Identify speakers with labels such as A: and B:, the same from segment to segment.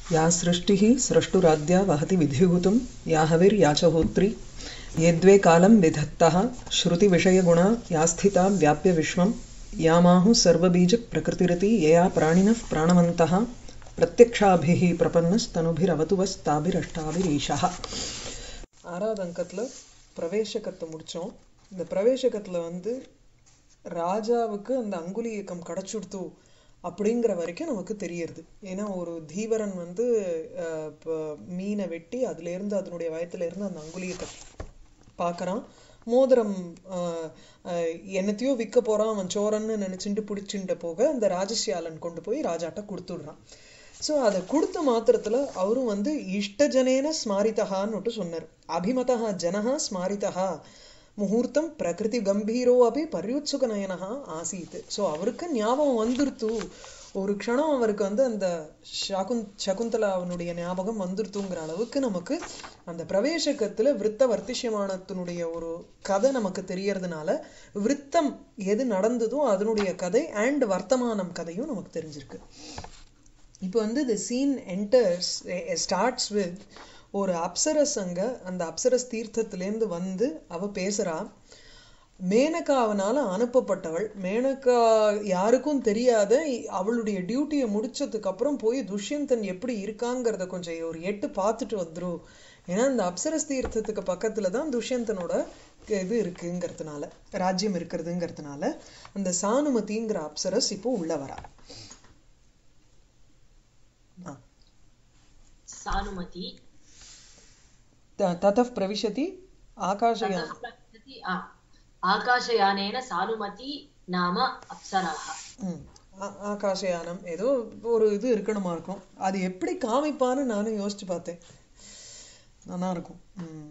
A: या सृष्टिः स्रष्टुराद्या वहति विधिभूतं या हविर्या च होत्री यद्वे कालं विधत्तः श्रुतिविषयगुणा या स्थिता व्याप्य विश्वं यामाहुः सर्वबीजप्रकृतिरिति यया प्राणिनः प्राणवन्तः प्रत्यक्षाभिः प्रपन्नस्तनुभिरवतु वस्ताभिरष्टाभिरीशः ஆறாவது அங்கத்தில் பிரவேசகத்தை முடித்தோம் இந்த பிரவேசகத்தில் வந்து ராஜாவுக்கு அந்த அங்குலி இயக்கம் கிடச்சுடுத்து அப்படிங்கிற வரைக்கும் நமக்கு தெரியறது ஏன்னா ஒரு தீவரன் வந்து அஹ், ப- மீனை வெட்டி அதுலேருந்து அதனுடைய வயத்துலேருந்து அந்த அங்குலியத்தை பார்க்கறான் மோதிரம் அஹ், அஹ், என்னத்தையோ விற்க போறான் அவன் சோரன்னு நினைச்சுட்டு பிடிச்சுட்டு போக அந்த ராஜசியாலன் கொண்டு போய் ராஜாட்ட கொடுத்துடுறான் ஸோ அதை கொடுத்த மாத்திரத்துல அவரும் வந்து இஷ்டஜனேன ஸ்மாரிதகான்னு சொன்னார் அபிமதா ஜனஹா ஸ்மாரிதா முகூர்த்தம் பிரகிருதி கம்பீரோ அப்படி பரியுத்சுக நயனஹா ஆசீத் ஸோ அவருக்கு ஞாபகம் வந்துருத்து ஒரு க்ஷணம் அவருக்கு வந்து அந்த சகுந் சகுந்தலா அவனுடைய ஞாபகம் வந்துருத்துங்கிற அளவுக்கு நமக்கு அந்த பிரவேசகத்துல விருத்த வர்த்திஷ்யமானத்தினுடைய ஒரு கதை நமக்கு தெரியறதுனால விருத்தம் எது நடந்ததோ அதனுடைய கதை அண்ட் வர்த்தமானம் கதையும் நமக்கு தெரிஞ்சிருக்கு இப்போ வந்து the scene enters starts with ஒரு அப்சரஸ் அங்க அந்த அப்சரஸ் தீர்த்தத்திலேருந்து வந்து அவ பேசுறா மேனகா அவனால அனுப்பப்பட்டவள் மேனகா யாருக்கும் தெரியாத இ- அவளுடைய டியூட்டியை முடிச்சதுக்கு அப்புறம் போய் துஷ்யந்தன் எப்படி இருக்காங்கிறத கொஞ்சம் ஒரு எட்டு பார்த்துட்டு வந்துரும் ஏன்னா இந்த அப்சரஸ் தீர்த்தத்துக்கு பக்கத்துல தான் துஷ்யந்தனோட இது இருக்குங்கிறதுனால ராஜ்யம் இருக்கிறதுங்கிறதுனால அந்த சானுமதிங்கிற அப்சரஸ் இப்போ உள்ள வரா ஆ.
B: सानुमति
A: த- ततः प्रविशति आकाशयान
B: ततः प्रकृति आ, आकाशयानेन सानुमति नाम अप्सराः
A: ம். ஆ- ஆகாசயானம் ஏதோ ஒரு இது இருக்கணுமா இருக்கும் அது எப்படி காமிப்பான்னு நானும் யோசிச்சு பார்த்தேன் நல்லா இருக்கும் ம்.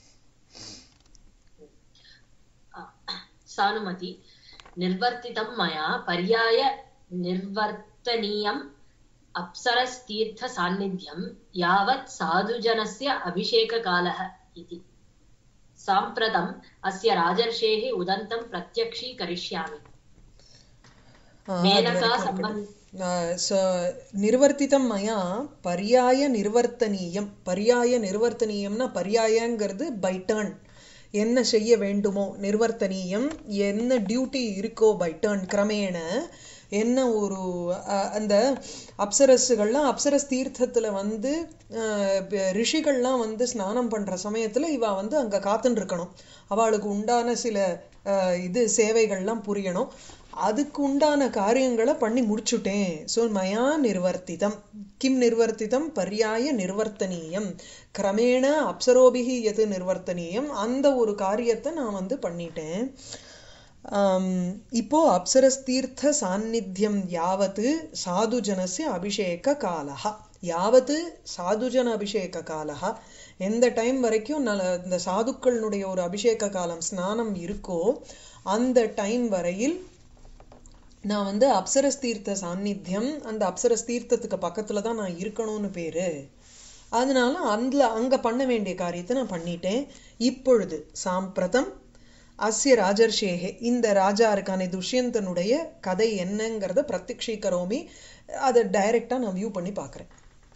B: आ, सानुमति निर्वर्तितं मया पर्याय निर्वर्तनीयम् अप्सरस्तीर्थसान्निध्यं यावत् साधुजनस्य अभिषेककालः इति साम्प्रतम् अस्य राजर्षेः उदन्तं प्रत्यक्षीकरिष्यामि
A: ஆ, அது
B: मेनका
A: வரைக்கும்
B: सम्बन्ध
A: இருக்கட்டும். ஆ, ச- நிர்வர்த்திதம் மயா பர்யாய நிர்வர்த்தனீயம் பர்யாய நிர்வர்த்தனீயம்னா பர்யாயங்கிறது பை டர்ன் என்ன செய்ய வேண்டுமோ நிர்வர்த்தனீயம் என்ன டியூட்டி இருக்கோ பை டர்ன் கிரமேண என்ன ஒரு அ, அந்த அப்சரஸுகள்லாம் அப்சரஸ் தீர்த்தத்துல வந்து அ, ப- ரிஷிகள்லாம் வந்து ஸ்நானம் பண்ற சமயத்துல இவ வந்து அங்க காத்துன்னு இருக்கணும் அவளுக்கு உண்டான சில அ, இது சேவைகள்லாம் புரியணும் அதுக்கு உண்டான காரியங்களை பண்ணி முடிச்சுட்டேன் ஸோ மயா நிர்வர்த்திதம் கிம் நிர்வர்த்திதம் பர்யாய நிர்வர்த்தனீயம் கிரமேண அப்சரோபிகி எது நிர்வர்த்தனீயம் அந்த ஒரு காரியத்தை நான் வந்து பண்ணிட்டேன் ஆம், இப்போ அப்சரஸ்தீர்த்த சாநித்தியம் யாவத்து சாதுஜனஸ்ய அபிஷேக காலஹ யாவத்து சாதுஜன அபிஷேக காலஹ எந்த டைம் வரைக்கும் நல்ல இந்த சாதுக்களினுடைய ஒரு அபிஷேக காலம் ஸ்நானம் இருக்கோ அந்த டைம் வரையில் நான் வந்து அப்சரஸ் தீர்த்த சாநித்தியம் அந்த அப்சரஸ் தீர்த்தத்துக்கு பக்கத்துல தான் நான் இருக்கணும்னு பேரு அதனால அந்த அங்க பண்ண வேண்டிய காரியத்தை நான் பண்ணிட்டேன் இப்பொழுது சாம்பிரதம் அஸ்ய ராஜர்ஷேகே இந்த ராஜா இருக்கானே துஷ்யந்தனுடைய கதை என்னங்கிறத பிரத்யக்ஷீகரோமி அதை டைரக்டா நான் வியூ பண்ணி பார்க்கறேன்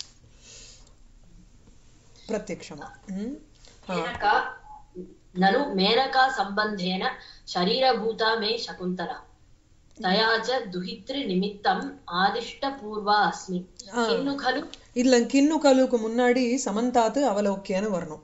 A: பிரத்யக்ஷமா ம் ஆ
B: मेनका ननु मेनका सम्बन्धेन शरीरभूता मे शकुन्तला तया च दुहितृनिमित्तम् आदिष्टपूर्वा अस्मि
A: ஆ.
B: किन्नु खलु
A: இதுல கிண்ணு கலுக்கு முன்னாடி சமந்தாத்து அவலோக்கியன்னு வரணும்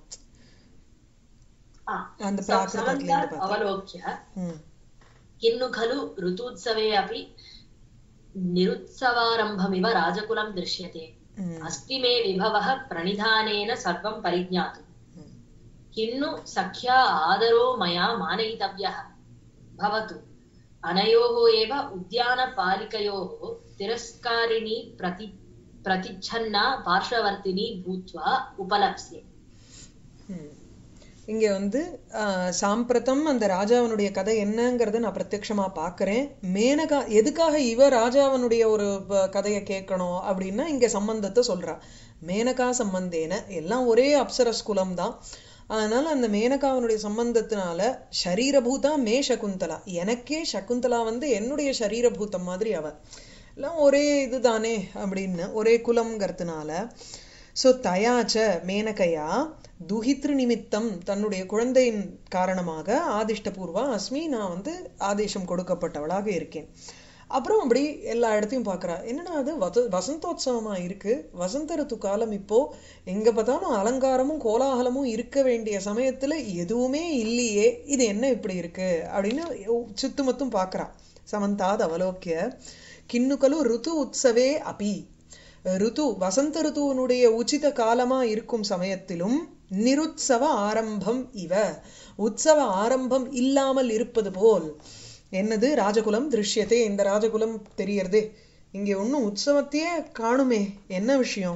B: आ,
A: அந்த
B: स-
A: பிராகிருதத்துல இருந்து
B: समन्तात्
A: பார்த்தா
B: अवलोक्य
A: ம்
B: किन्नु खलु ऋतूत्सवे अपि निरुत्सवारम्भमिव राजकुलं दृश्यते
A: ம்
B: अस्ति मे विभवः प्रणिधानेन सर्वं परिज्ञातुम्
A: ம்.
B: किन्नु सख्या आदरो मया मानयितव्यः भवतु अनयोः एव उद्यानपालिकयोः तिरस्कारिणी प्रति प्रतिच्छन्ना पार्श्ववर्तिनी भूत्वा उपलप्स्ये
A: ம். இங்க வந்து ஆஹ், சாம்பிரதம் அந்த ராஜாவனுடைய கதை என்னங்கிறத நான் பிரத்யக்ஷமா பார்க்கறேன் மேனகா எதுக்காக இவ ராஜாவனுடைய ஒரு ப- கதையை கேட்கணும் அப்படின்னா இங்க சம்பந்தத்தை சொல்றா மேனகா சம்பந்தேன எல்லாம் ஒரே அப்சரஸ் குலம் தான் அதனால அந்த மேனகாவனுடைய சம்பந்தத்தினால ஷரீரபூதா மே சகுந்தலா எனக்கே சகுந்தலா வந்து என்னுடைய ஷரீரபூதம் மாதிரி அவ எல்லாம் ஒரே இதுதானே அப்படின்னு ஒரே குலம்ங்கிறதுனால ஸோ தயாச்ச மேனகையா துஹித்ரு நிமித்தம் தன்னுடைய குழந்தையின் காரணமாக ஆதிஷ்டபூர்வா அஸ்மி நான் வந்து ஆதேசம் கொடுக்கப்பட்டவளாக இருக்கேன் அப்புறம் அப்படி எல்லா இடத்தையும் பார்க்கறா என்னடா அது வச வசந்தோத்சவமா இருக்கு வசந்த ருத்து காலம் இப்போ எங்க பார்த்தாலும் அலங்காரமும் கோலாகலமும் இருக்க வேண்டிய சமயத்துல எதுவுமே இல்லையே இது என்ன இப்படி இருக்கு அப்படின்னு சுத்துமத்தும் பார்க்கறா சமந்தாத் அவலோக்கிய கிண்ணுக்கலு ருத்து உற்சவே அபி ருத்து வசந்த ருத்துவனுடைய உச்சித காலமா இருக்கும் சமயத்திலும் நிருத்சவ ஆரம்பம் இவ உற்சவ ஆரம்பம் இல்லாமல் இருப்பது போல் என்னது ராஜகுலம் திருஷ்யத்தே இந்த ராஜகுலம் தெரியறதே இங்க ஒன்றும் உற்சவத்தையே காணுமே என்ன விஷயம்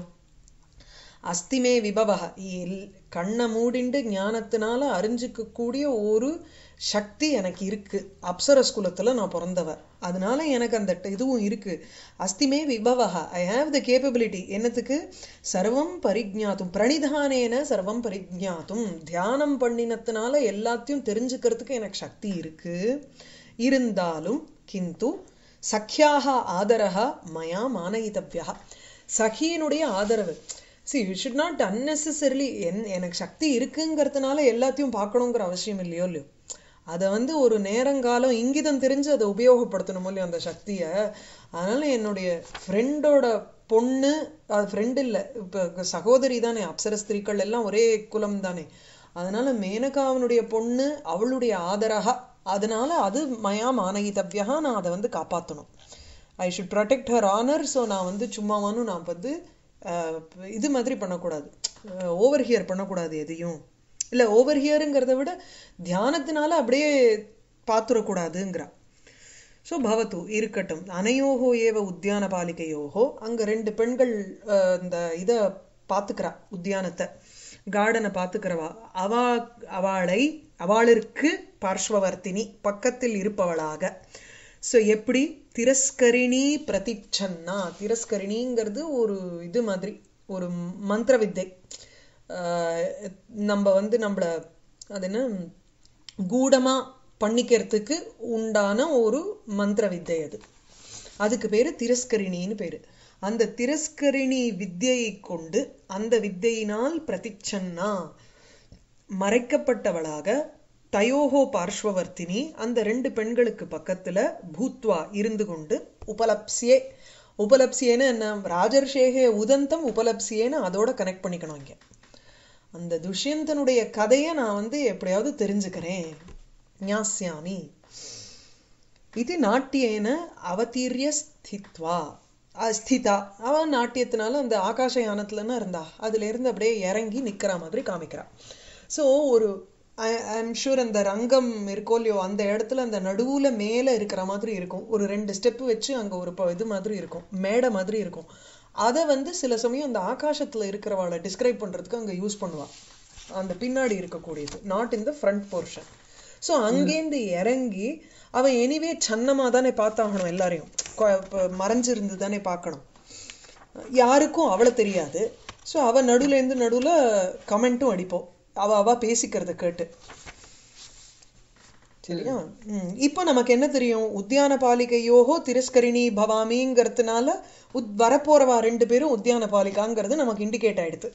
A: அஸ்திமே விபவக எல்- கண்ணை மூடிண்டு ஞானத்தினால அறிஞ்சுக்க கூடிய ஒரு சக்தி எனக்கு இருக்கு அப்சரஸ் குலத்துல நான் பிறந்தவ அதனால எனக்கு அந்த ட- இதுவும் இருக்கு அஸ்திமே விபவக ஐ ஹாவ் த கேப்பபிலிட்டி என்னத்துக்கு சர்வம் பரிஜ்ஞாத்தும் பிரணிதானேன சர்வம் பரிஜ்ஞாத்தும் தியானம் பண்ணினத்தினால எல்லாத்தையும் தெரிஞ்சுக்கிறதுக்கு எனக்கு சக்தி இருக்கு இருந்தாலும் கிந்து சഖ്യാഹ ஆதரஹ மயா மானயிதவ்யா சகியினுடைய ஆதரவு see you should not unnecessarily என் எனக்கு சக்தி இருக்குங்கிறதுனால எல்லாத்தையும் பார்க்கணுங்கிற அவசியம் இல்லையோ இல்லையோ அதை வந்து ஒரு நேரங்காலம் இங்கிதம் தெரிஞ்சு அதை உபயோகப்படுத்தணும் இல்லையோ அந்த சக்தியை அதனால என்னுடைய ஃப்ரெண்டோட பொண்ணு அது ஃப்ரெண்ட் இல்லை இப்போ சகோதரி தானே அப்சர ஸ்திரீக்கள் எல்லாம் ஒரே குலம் தானே அதனால மேனகாவனுடைய பொண்ணு அவளுடைய ஆதரகா அதனால அது மயா மானகிதவ்யா நான் அதை வந்து காப்பாற்றணும் I should protect her honour so நான் வந்து சும்மாவானும் நான் வந்து அஹ், இது மாதிரி பண்ணக்கூடாது ஓவர் ஹியர் பண்ணக்கூடாது எதையும் இல்லை ஓவர் ஹியருங்கிறத விட தியானத்தினால அப்படியே பார்த்துடக்கூடாதுங்கிறா ஸோ பவத்து இருக்கட்டும் அனையோகோ ஏவ உத்தியான பாலிகையோகோ அங்க ரெண்டு பெண்கள் அஹ், இந்த இத பாத்துக்கிறா உத்தியானத்தை கார்டனை பாத்துக்கிறவா அவா அவளை அவளிற்கு பார்ஷ்வவர்த்தினி பக்கத்தில் இருப்பவளாக ஸோ எப்படி திரஸ்கரிணி பிரதிச்சன்னா திரஸ்கரிணிங்கிறது ஒரு இது மாதிரி ஒரு மந்திர வித்தை ஆஹ் நம்ம வந்து நம்மள அது என்ன கூடமா பண்ணிக்கிறதுக்கு உண்டான ஒரு மந்திர வித்தை அது அதுக்கு பேரு திரஸ்கரிணின்னு பேரு அந்த திரஸ்கரிணி வித்தியை கொண்டு அந்த வித்தையினால் பிரதிச்சன்னா மறைக்கப்பட்டவளாக தயோகோ பார்ஷ்வவர்த்தினி அந்த ரெண்டு பெண்களுக்கு பக்கத்துல பூத்வா இருந்து கொண்டு உபலப்சியே உபலப்சியேன்னு என்ன ராஜர்ஷேகே உதந்தம் உபலப்சியேன்னு அதோட கனெக்ட் பண்ணிக்கணும் இங்க அந்த துஷ்யந்தனுடைய கதையை நான் வந்து எப்படியாவது தெரிஞ்சுக்கிறேன் ஞாஸ்யாமி இது நாட்டியேன அவதீரிய ஸ்தித்வா அஹ் ஸ்திதா அவ நாட்டியத்தினால அந்த ஆகாச யானத்துலன்னா இருந்தா அதுல இருந்து அப்படியே இறங்கி நிக்கிற மாதிரி காமிக்கிறா ஸோ ஒரு ஐ எம் ஷூர் அந்த ரங்கம் இருக்கோ இல்லையோ அந்த இடத்துல அந்த நடுவுல மேல இருக்கிற மாதிரி இருக்கும் ஒரு ரெண்டு ஸ்டெப் வச்சு அங்க ஒரு ப- இது மாதிரி இருக்கும் மேடை மாதிரி இருக்கும் அதை வந்து சில சமயம் அந்த ஆகாசத்துல இருக்கிறவாளை டிஸ்கிரைப் பண்றதுக்கு அங்க யூஸ் பண்ணுவா அந்த பின்னாடி இருக்கக்கூடியது not in the front portion so அங்கேருந்து இறங்கி அவன் எனிவே சன்னமா தானே பார்த்தாகணும் எல்லாரையும் கொ- இப்ப மறைஞ்சிருந்து தானே பார்க்கணும் யாருக்கும் அவளை தெரியாது ஸோ அவ நடுவுல இருந்து நடுவுல கமெண்ட்டும் அடிப்போம் அவ அவ பேசிக்கிறத கேட்டு சரியா ம். இப்போ நமக்கு என்ன தெரியும் உத்தியான பாலிகையோகோ திரஸ்கரிணி பவாமிங்கிறதுனால உத் வரப்போறவா ரெண்டு பேரும் உத்தியான பாலிகாங்கிறது நமக்கு இண்டிகேட் ஆயிடுது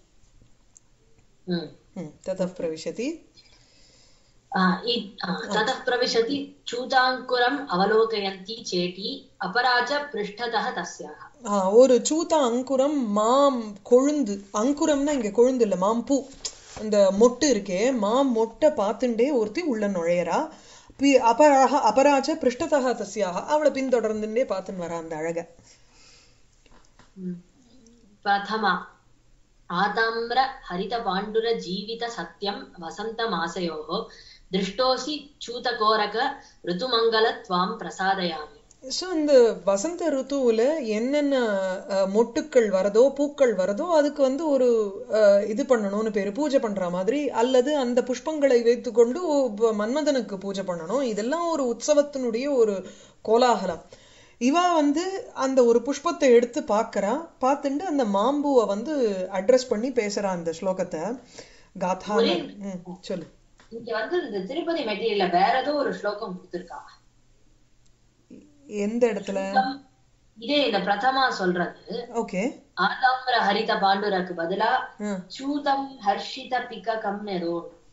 B: ம்.
A: ம் தத பிரவிशति
B: आ, इ- आ, ततः प्रविशति चूताङ्कुरम् अवलोकयन्ती चेटी अपरा च पृष्ठतः तस्याः
A: ஆ, ஒரு சூதா அங்குரம் மாம் கொழுந்து அங்குரம்னா இங்க கொழுந்து இல்ல மாம்பூ அந்த மொட்டு இருக்கே மாம் மொட்டை பார்த்துண்டே ஒருத்தி உள்ள நுழையறா பி- அபராக அபராஜ பிருஷ்டதா தஸ்யாக அவளை பின்தொடர்ந்துட்டே பார்த்துன்னு வரா அந்த அழக
B: ம். प्रथमा आताम्र हरितपाण्डुर जीवित सत्यं वसन्तमासयोः दृष्टोऽसि चूतकोरक ऋतुमङ्गल त्वां प्रसादयामि
A: ஸோ இந்த வசந்த ருத்துவுல என்னென்ன அஹ், மொட்டுக்கள் வரதோ பூக்கள் வரதோ அதுக்கு வந்து ஒரு அஹ், இது பண்ணணும்னு பேரு பூஜை பண்ற மாதிரி அல்லது அந்த புஷ்பங்களை வைத்துக்கொண்டு ஒ- மன்மதனுக்கு பூஜை பண்ணணும் இதெல்லாம் ஒரு உற்சவத்தினுடைய ஒரு கோலாகலம் இவா வந்து அந்த ஒரு புஷ்பத்தை எடுத்து பார்க்கறா பார்த்துட்டு அந்த மாம்பூவை வந்து அட்ரஸ் பண்ணி பேசுறா அந்த ஸ்லோகத்தை காதா ம் சொல்லு
B: இங்க வந்து இந்த திருப்பதி மெட்டீரியல்ல வேற ஏதோ ஒரு ஸ்லோகம் கொடுத்திருக்காங்க
A: எந்த இடத்துல
B: இதே இந்த பிரதமா சொல்றது
A: ஓகே
B: ஆதாம்பர ஹரித பாண்டுரக்கு பதிலா
A: ஆ
B: சூதம் ஹர்ஷித பிககம் ஏதோ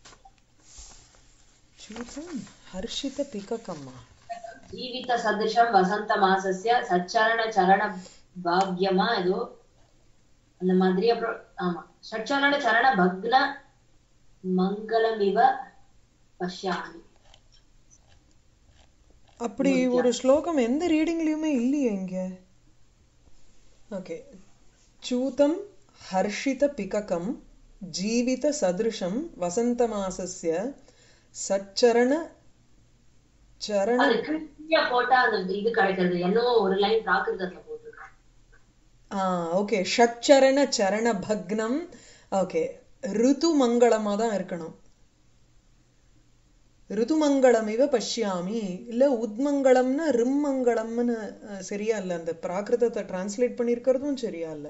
A: சூதம் ஹர்ஷித பிகக்கம்மா
B: ஜீவித சதிருஷம் வசந்த மாசஸ்ய சச்சரண சரண பாக்யமா ஏதோ அந்த மாதிரி அப்புறம் ஆமா சச்சரண சரண பக்ன மங்களம் இவ பஷ்யாமி
A: அப்படி ஒரு ஸ்லோகம் எந்த ரீடிங்லயுமே இல்லையே இங்க ஓகே சூதம் ஹர்ஷித பிககம் ஜீவித சதிருஷம் வசந்த மாசஸ்ய சச்சரண சரண
B: அது கீழே போட்டா அந்த இது கிடைக்கிறது என்னவோ ஒரு லைன் பிராகிருதத்துல போட்டிருக்காங்க
A: ஆ ஓகே ஷட்சரண சரண பக்னம் ஓகே ருது மங்களமா தான் இருக்கணும் ருதுமங்களம் இவ பஷ்யாமி இல்ல உத்மங்களம்னா ரிம்மங்களம்னு அஹ், சரியா இல்ல அந்த பிராகிருதத்தை டிரான்ஸ்லேட் பண்ணியிருக்கிறதும் சரியா இல்ல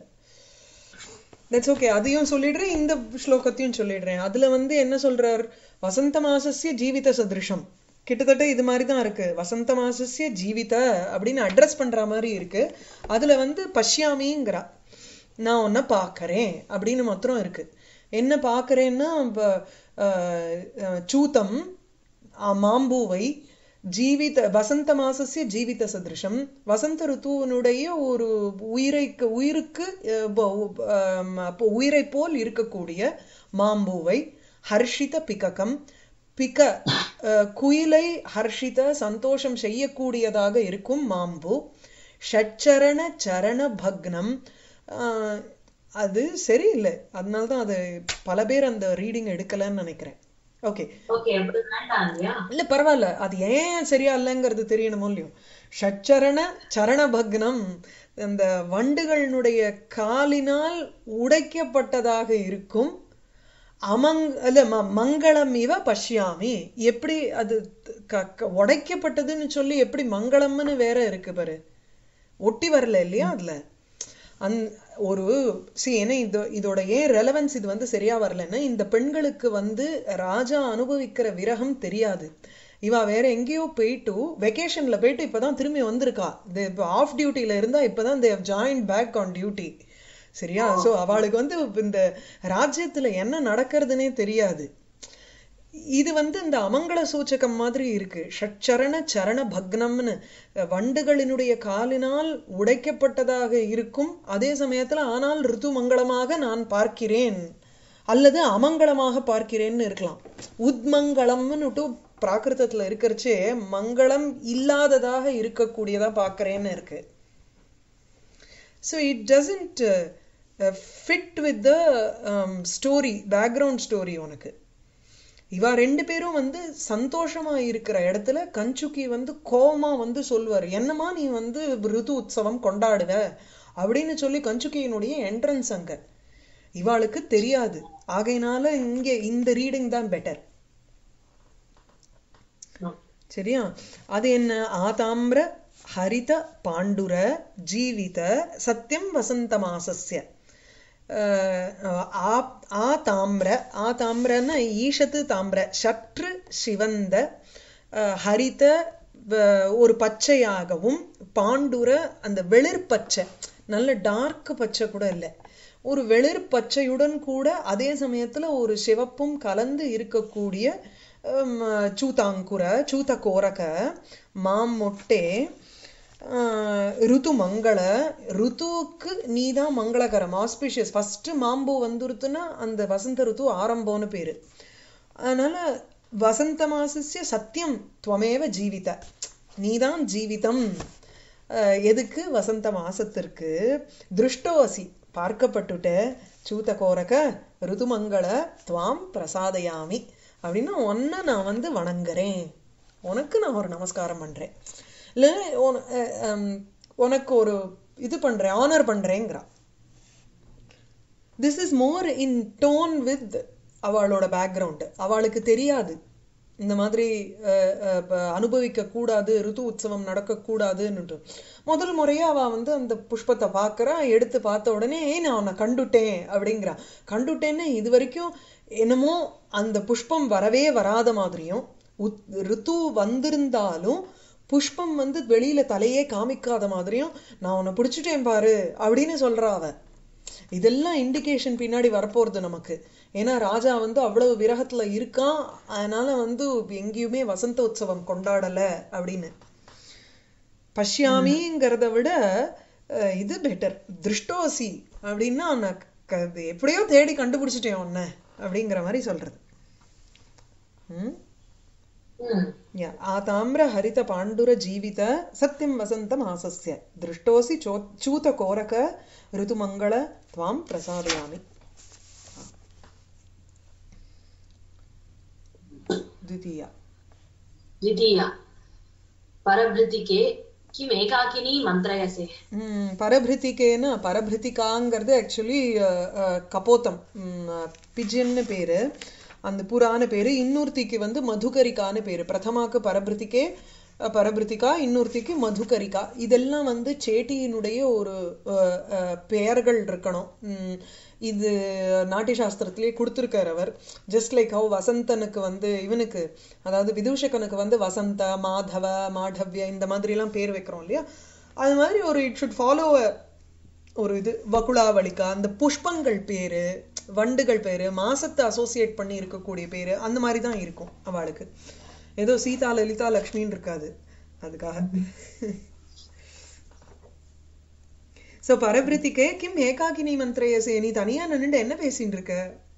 A: தட்ஸ் ஓகே அதையும் சொல்லிடுறேன் இந்த ஸ்லோகத்தையும் சொல்லிடுறேன் அதுல வந்து என்ன சொல்றார் வசந்த மாசஸ்ய ஜீவித சதிருஷம் கிட்டத்தட்ட இது மாதிரி தான் இருக்கு வசந்த மாசஸ்ய ஜீவித அப்படின்னு அட்ரஸ் பண்ற மாதிரி இருக்கு அதுல வந்து பஷ்யாமிங்கிறா நான் உன்னை பார்க்கறேன் அப்படின்னு மாத்திரம் இருக்கு என்ன பார்க்கறேன்னா ப- அஹ், அஹ், சூதம் அஹ், மாம்பூவை ஜீவித வசந்த மாசஸ்ய ஜீவித சதிருஷம் வசந்த ருத்துவனுடைய ஒரு உயிரைக்கு உயிருக்கு அஹ், ப- உ- ஆம், அப்போ உயிரை போல் இருக்கக்கூடிய மாம்பூவை ஹர்ஷித பிககம் பிக அஹ், குயிலை ஹர்ஷித சந்தோஷம் செய்யக்கூடியதாக இருக்கும் மாம்பு ஷட்சரண சரண பக்னம் ஆஹ், அது சரியில்லை அதனால தான் அது பல பேர் அந்த ரீடிங் எடுக்கலன்னு நினைக்கிறேன் ஓகே
B: ஓகே அப்படி வேண்டாம் இல்லையா
A: இல்ல பரவாயில்ல அது ஏன் சரியா இல்லைங்கிறது தெரியணுமோ இல்லையோ ஷட்சரண சரண பக்னம் அந்த வண்டுகளினுடைய காலினால் உடைக்கப்பட்டதாக இருக்கும் அமங் அல்ல ம- மங்களம் இவ பஷ்யாமி எப்படி அது க- க- உடைக்கப்பட்டதுன்னு சொல்லி எப்படி மங்களம்னு வேற இருக்கு பாரு ஒட்டி வரல இல்லையா அதுல அந் ஒரு சி ஏன்னா இது இதோட ஏன் ரெலவன்ஸ் இது வந்து சரியா வரலன்னா இந்த பெண்களுக்கு வந்து ராஜா அனுபவிக்கிற விரகம் தெரியாது இவ வேற எங்கேயோ போயிட்டு வெக்கேஷன்ல போயிட்டு இப்பதான் திரும்பி வந்திருக்கா இந்த ஆஃப் டியூட்டில இருந்தா இப்பதான் they've join back on duty சரியா சோ அவளுக்கு வந்து இந்த ராஜ்யத்துல என்ன நடக்கிறதுனே தெரியாது இது வந்து இந்த அமங்கள சூச்சகம் மாதிரி இருக்கு ஷட்சரண சரண பக்னம்னு அஹ், வண்டுகளினுடைய காலினால் உடைக்கப்பட்டதாக இருக்கும் அதே சமயத்துல ஆனால் ரிது மங்களமாக நான் பார்க்கிறேன் அல்லது அமங்கலமாக பார்க்கிறேன்னு இருக்கலாம் உத்மங்கலம்னுட்டு பிராகிருதத்துல இருக்கிறச்சே மங்களம் இல்லாததாக இருக்கக்கூடியதா பார்க்கிறேன்னு இருக்கு so it doesn't uh, uh, fit with the um, story background story உனக்கு இவா ரெண்டு பேரும் வந்து சந்தோஷமா இருக்கிற இடத்துல கஞ்சுக்கி வந்து கோவமா வந்து சொல்வார் என்னமா நீ வந்து ரிது உற்சவம் கொண்டாடுவ அப்படின்னு சொல்லி கஞ்சுக்கியினுடைய என்ட்ரன்ஸ் அங்க இவாளுக்கு தெரியாது ஆகையினால இங்க இந்த ரீடிங் தான் பெட்டர் சரியா அது என்ன ஆதாம்ர ஹரித பாண்டுர ஜீவித சத்தியம் வசந்த மாசஸ்ய அஹ், ஆ- ஆ தாம்ர ஆ தாம்ரன்னா ஈஷத்து தாம்ர சற்று சிவந்த அஹ், ஹரித வ- ஒரு பச்சையாகவும் பாண்டுர அந்த வெளிர் பச்சை நல்ல டார்க் பச்சை கூட இல்லை ஒரு வெளிர் பச்சையுடன் கூட அதே சமயத்துல ஒரு சிவப்பும் கலந்து இருக்கக்கூடிய ஹம், சூதாங்குர சூத கோரக மாமொட்டே ஆஹ், ருது மங்கள ருத்துவுக்கு நீதான் மங்களகரம் ஆஸ்பிஷியஸ் ஃபர்ஸ்ட் மாம்பூ வந்துருத்துன்னா அந்த வசந்த ருத்து ஆரம்பம்னு பேரு அதனால வசந்த மாசஸ்ய சத்தியம் துவமேவ ஜீவித நீதான் ஜீவிதம் அஹ், எதுக்கு வசந்த மாசத்திற்கு திருஷ்டோசி பார்க்கப்பட்டுட்ட சூத கோரக ருதுமங்கள துவாம் பிரசாதயாமி அப்படின்னு உன்னை நான் வந்து வணங்குறேன் உனக்கு நான் ஒரு நமஸ்காரம் பண்றேன் இல்ல உன- அஹ், ஹம், உனக்கு ஒரு இது பண்றேன் ஆனர் பண்றேங்கிறா this is more in tone with அவளோட பேக்ரவுண்ட் அவளுக்கு தெரியாது இந்த மாதிரி அஹ், அஹ், ப- அனுபவிக்க கூடாது ருது உற்சவம் நடக்கக்கூடாதுன்னுட்டு முதல் முறையா அவ வந்து அந்த புஷ்பத்தை பார்க்கறா எடுத்து பார்த்த உடனே "ஏய், நான் உன்னை கண்டுட்டேன் அப்படிங்கிறா கண்டுட்டேன்னு இது வரைக்கும் என்னமோ அந்த புஷ்பம் வரவே வராத மாதிரியும் உத்- ருத்து வந்திருந்தாலும் புஷ்பம் வந்து வெளியில தலையே காமிக்காத மாதிரியும் நான் உன்னை பிடிச்சிட்டேன் பாரு அப்படின்னு சொல்றா அவ இதெல்லாம் இண்டிகேஷன் பின்னாடி வரப்போறது நமக்கு ஏன்னா ராஜா வந்து அவ்வளவு விரகத்துல இருக்கான் அதனால வந்து எங்கேயுமே வசந்த உற்சவம் கொண்டாடல அப்படின்னு பஷ்யாமிங்கிறத விட அஹ், இது பெட்டர் திருஷ்டோசி அப்படின்னா நான் க- எப்படியோ தேடி கண்டுபிடிச்சிட்டேன் உன்னை அப்படிங்கிற மாதிரி சொல்றது ம்
B: ம்
A: ய आताम्र हरित पाण्डुर जीवित सत्यं वसन्त मासस्य दृष्टोऽसि चो च्यूतकोरक ऋतुमङ्गल त्वां प्रसादयामि द्वितीया
B: द्वितीया परभृतिके किम् एकाकिनी मन्त्रयसे
A: ம், பரபிருத்திகேன்னு பரபிருத்திகாங்கிறது ஆக்சுவலி கபோத்தம் பிஜின்னு பேரு அந்த புறான பேரு இன்னொருத்திக்கு வந்து மதுகரிகான்னு பேரு பிரதமாக்கு பரபிருத்திகே அஹ், பரபிருத்திகா இன்னொருத்திக்கு மதுகரிகா இதெல்லாம் வந்து சேட்டியினுடைய ஒரு அஹ், அஹ், பெயர்கள் இருக்கணும் ம், இது நாட்டிய சாஸ்திரத்திலேயே கொடுத்திருக்கார் அவர் ஜஸ்ட் லைக் ஹவு வசந்தனுக்கு வந்து இவனுக்கு அதாவது விதூஷகனுக்கு வந்து வசந்த மாதவ மாடவ்ய இந்த மாதிரி எல்லாம் பேர் வைக்கிறோம் இல்லையா அது மாதிரி ஒரு இட் ஷுட் ஃபாலோ ஒரு இது வகுளாவளிக்கா அந்த புஷ்பங்கள் பேரு வண்டுகள் பேரு மாசத்தை அசோசியேட் பண்ணி இருக்கக்கூடிய பேரு அந்த மாதிரி தான் இருக்கும் அவளுக்கு ஏதோ சீதா லலிதா லக்ஷ்மின்னு இருக்காது அதுக்காக சோ பரபிருத்திக்கே கிம் ஏகாகினி மந்திரயசே நீ தனியா நின்னுட்டு என்ன பேசிட்டு இருக்க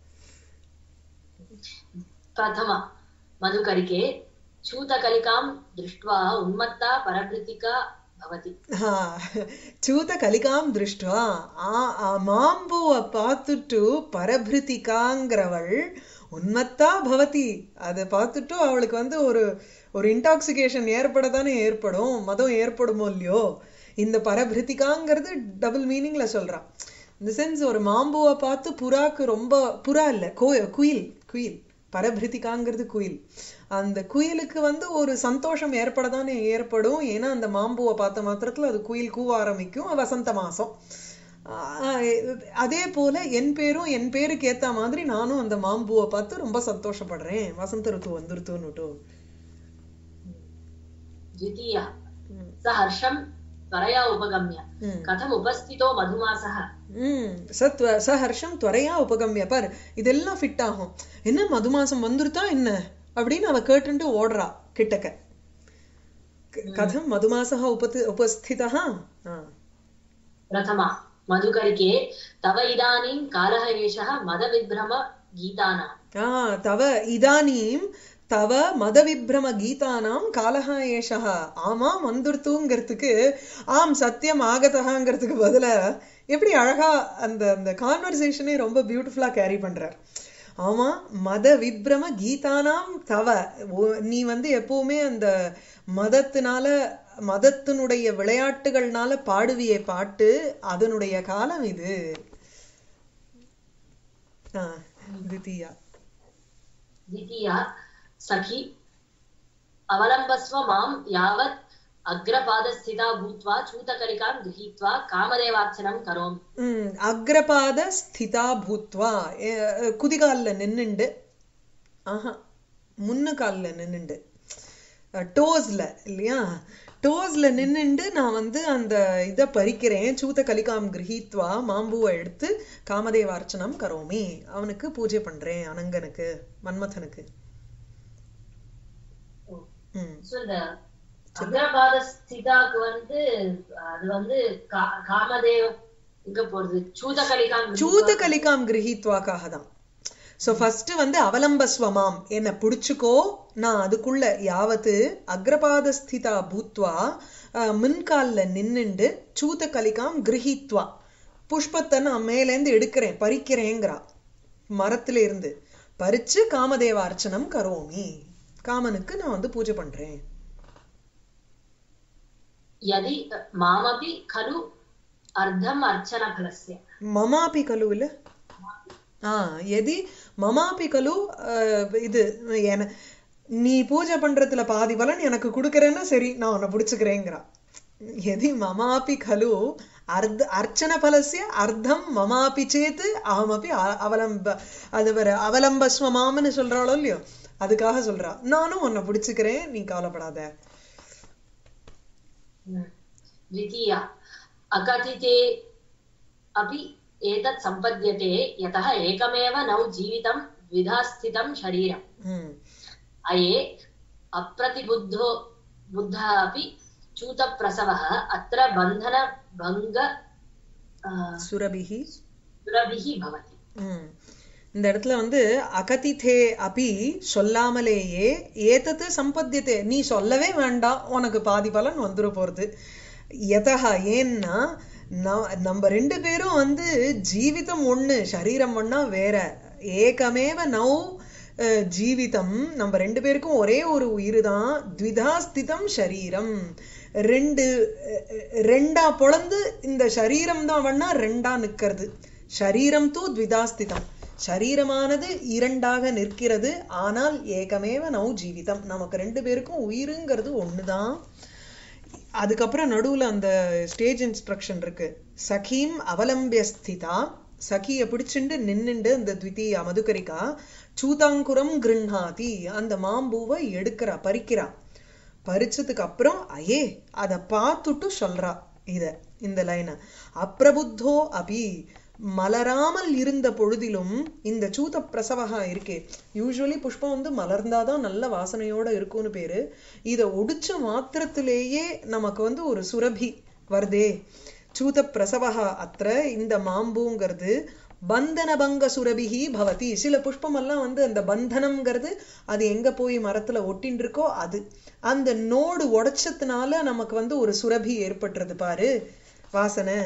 B: प्रथमा मधुकरिके चूतकलिकां दृष्ट्वा उन्मत्ता परभृतिका भवति
A: ஆ, சூத கலிகாம் திருஷ்டுவா ஆ ஆ, மாம்பூவை பார்த்துட்டு பரபிருத்திகாங்கிறவள் உன்மத்தா பவதி அதை பார்த்துட்டு அவளுக்கு வந்து ஒரு ஒரு இன்டாக்சிகேஷன் ஏற்படத்தானே ஏற்படும் மதம் ஏற்படுமோ இல்லையோ இந்த பரபிருத்திகாங்கிறது டபுள் மீனிங்ல சொல்றான் இந்த சென்ஸ் ஒரு மாம்பூவை பார்த்து புறாக்கு ரொம்ப புறா இல்ல கோ குயில் குயில் பரபிருத்திகாங்கிறது குயில் அந்த குயிலுக்கு வந்து ஒரு சந்தோஷம் ஏற்படத்தானே ஏற்படும் ஏன்னா அந்த மாம்பூவை பார்த்த மாத்திரத்துல அது குயில் கூவ ஆரம்பிக்கும் வசந்த மாசம் ஆஹ் அதே போல என் பேரும் என் பேருக்கு ஏத்த மாதிரி நானும் அந்த மாம்பூவை பார்த்து ரொம்ப சந்தோஷப்படுறேன் வசந்த ருத்து வந்துருத்துன்னுட்டு
B: द्वितीया
A: ம்.
B: स हर्षं त्वरया उपगम्य
A: ம்.
B: कथम् उपस्थितो मधुमासः
A: ம் சத்வ சஹர்ஷம் துவரையா உபகம்ய பார் இதெல்லாம் ஃபிட் ஆகும் என்ன மது மாசம் வந்துருத்தா என்ன அப்படின்னு அவ கேட்டுட்டு ஓடுறா கிட்டக்க க- கதம் மதுமாசः உபத் உபஸ்திதः ஆ.
B: प्रथमा मधुकरिके तव इदानीं कालः एषः मदविभ्रमगीतानां
A: ஆ தவ இதானீம் தவ மதவிப்ரம கீதானாம் காலஹ ஏஷः ஆமாம் வந்துருத்துங்கிறதுக்கு ஆம் சத்தியம் ஆகதகாங்கிறதுக்கு பதிலா எப்படி அழகா அந்த அந்த கான்வர்சேஷனே ரொம்ப பியூட்டிஃபுல்லா கேரி பண்றார் ஆமா மத விப்ரம கீதானாம் தவ ஓ- நீ வந்து எப்பவுமே அந்த மதத்தினால மதத்தினுடைய விளையாட்டுகள்னால பாடுவியே பாட்டு அதனுடைய காலம் இது ஆ, தித்தியா
B: द्वितीया सखी अवलम्बस्व मां यावत् अग्रपादस्थिता भूत्वा चूतकलिकां गृहीत्वा कामदेवार्चनं करोमि
A: ம் அக்ரபாத ஸ்திதா பூத்வா எ- குதிகால்ல நின்னுண்டு ஆஹா முன்னு கால்ல நின்னுண்டு டோஸ்ல இல்லையா டோஸ்ல நின்னுண்டு நான் வந்து அந்த இதை பறிக்கிறேன் சூத கலிகாம் கிரகித்வா மாம்பூவை எடுத்து காமதேவார்ச்சனம் கரோமி அவனுக்கு பூஜை பண்றேன் அனங்கனுக்கு மன்மதனுக்கு ம்
B: So, இந்த அக்ரபாதஸ்திதாக்கு வந்து அது வந்து கா- காமதேவ் இங்க போறது சூதகலிகாம்
A: சூத கலிகாம் கிரகித்வாக்காக தான் ஸோ ஃபர்ஸ்ட் வந்து அவலம்பஸ்வமாம் என்னை பிடிச்சுக்கோ நான் அதுக்குள்ள யாவத்து அக்ரபாதஸ்திதா பூத்வா அஹ், முன்கால்ல நின்னுண்டு சூத கலிகாம் கிரகித்வா புஷ்பத்தை நான் மேலேந்து எடுக்கிறேன் பறிக்கிறேங்கிறா மரத்துல இருந்து பறிச்சு காமதேவ அர்ச்சனம் கரோமி காமனுக்கு நான் வந்து பூஜை பண்றேன்
B: यदि मामपि खलु अर्धम् अर्चनफलस्य
A: மமாபி கலு இல்ல ஆ எதி மமாபி கலு அஹ், இது என நீ பூஜை பண்றதுல பாதி பலன் எனக்கு கொடுக்கறேன்னா சரி நான் உன்னை பிடிச்சுக்கிறேங்கிறா எதி மமாபி கலு அர்த்த அர்ச்சன பலசிய அர்த்தம் மமாபி சேத்து அகமபி அ- அவலம்ப அது வேற அவலம்பஸ்வமாம்னு சொல்றாளோ இல்லையோ அதுக்காக சொல்றா நானும் உன்னை பிடிச்சுக்கிறேன் நீ கவலைப்படாத
B: द्वितीया अकथिते अपि एतत् सम्पद्यते यतः एकमेव नौ जीवितं द्विधा स्थितं शरीरम्
A: ம்
B: अये अप्रतिबुद्धो बुद्धः अपि च्यूतप्रसवः अत्र बन्धनभङ्ग आ,
A: சுரபிகி
B: सुरभिः भवति
A: ம். இந்த இடத்துல வந்து அகதிதே அபி சொல்லாமலேயே ஏதத்து சம்பத்தியத்தே நீ சொல்லவே வேண்டாம் உனக்கு பாதி பலன் வந்துட போறது எதா ஏன்னா ந- நம்ம ரெண்டு பேரும் வந்து ஜீவிதம் ஒண்ணு சரீரம் ஒண்ணா வேற ஏகமேவ நௌ அஹ், ஜீவிதம் நம்ம ரெண்டு பேருக்கும் ஒரே ஒரு உயிர் தான் த்விதாஸ்திதம் சரீரம் ரெண்டு அஹ், அஹ், ரெண்டா பொளந்து இந்த சரீரம் தான் வேணா ரெண்டா நிக்கிறது சரீரம் தூ த்விதாஸ்திதம் சரீரமானது இரண்டாக நிற்கிறது ஆனால் ஏகமேவ நௌ ஜீவிதம் நமக்கு ரெண்டு பேருக்கும் உயிருங்கிறது ஒண்ணுதான் அதுக்கப்புறம் நடுவுல அந்த ஸ்டேஜ் இன்ஸ்ட்ரக்ஷன் இருக்கு சகீம் அவலம்பிய ஸ்திதா சகிய பிடிச்சுண்டு நின்னுண்டு அந்த த்விதீயா மதுகரிகா சூதாங்குரம் கிருண்ணாதி அந்த மாம்பூவை எடுக்கிறா பறிக்கிறா பறிச்சதுக்கு அப்புறம் அயே அத பார்த்துட்டு சொல்றா இத இந்த லைன அப்பிரபுத்தோ அபி மலராமல் இருந்த பொழுதிலும் இந்த சூத பிரசவகா இருக்கே யூஸ்வலி புஷ்பம் வந்து மலர்ந்தாதான் நல்ல வாசனையோட இருக்கும்னு பேரு இத ஒடிச்ச மாத்திரத்திலேயே நமக்கு வந்து ஒரு சுரபி வருதே சூத பிரசவகா அത്ര இந்த மாம்பூங்கிறது பந்தன பங்க சுரபிகி பவதி சில புஷ்பம் எல்லாம் வந்து அந்த பந்தனம்ங்கிறது அது எங்க போய் மரத்துல ஒட்டின்னு இருக்கோ அது அந்த நோடு உடைச்சதுனால நமக்கு வந்து ஒரு சுரபி ஏற்பட்டுறது பாரு வாசனை